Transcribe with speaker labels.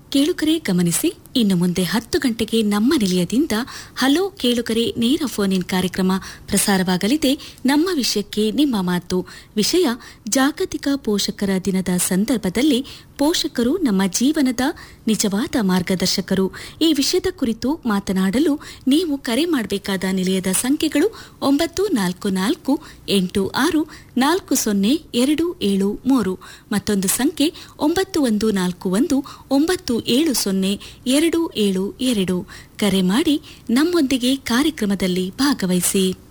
Speaker 1: ಕೇಳುಗರೆ ಗಮನಿಸಿ ಇನ್ನು ಮುಂದೆ ಹತ್ತು ಗಂಟೆಗೆ ನಮ್ಮ ನಿಲಯದಿಂದ ಹಲೋ ಕೇಳುಗರೆ ನೇರ ಫೋನ್ ಇನ್ ಕಾರ್ಯಕ್ರಮ ಪ್ರಸಾರವಾಗಲಿದೆ ನಮ್ಮ ವಿಷಯಕ್ಕೆ ನಿಮ್ಮ ಮಾತು ವಿಷಯ ಜಾಗತಿಕ ಪೋಷಕರ ದಿನದ ಸಂದರ್ಭದಲ್ಲಿ ಪೋಷಕರು ನಮ್ಮ ಜೀವನದ ನಿಜವಾದ ಮಾರ್ಗದರ್ಶಕರು ಈ ವಿಷಯದ ಕುರಿತು ಮಾತನಾಡಲು ನೀವು ಕರೆ ಮಾಡಬೇಕಾದ ನಿಲಯದ ಸಂಖ್ಯೆಗಳು ಒಂಬತ್ತು ನಾಲ್ಕು ನಾಲ್ಕು ಎಂಟು ಆರು ನಾಲ್ಕು ಸೊನ್ನೆ ಎರಡು ಏಳು ಮೂರು ಮತ್ತೊಂದು ಸಂಖ್ಯೆ ಒಂಬತ್ತು ಒಂದು ನಾಲ್ಕು ಒಂದು ಒಂಬತ್ತು ಏಳು ಸೊನ್ನೆ ಎರಡು ಏಳು ಎರಡು ಕರೆ ಮಾಡಿ ನಮ್ಮೊಂದಿಗೆ ಕಾರ್ಯಕ್ರಮದಲ್ಲಿ ಭಾಗವಹಿಸಿ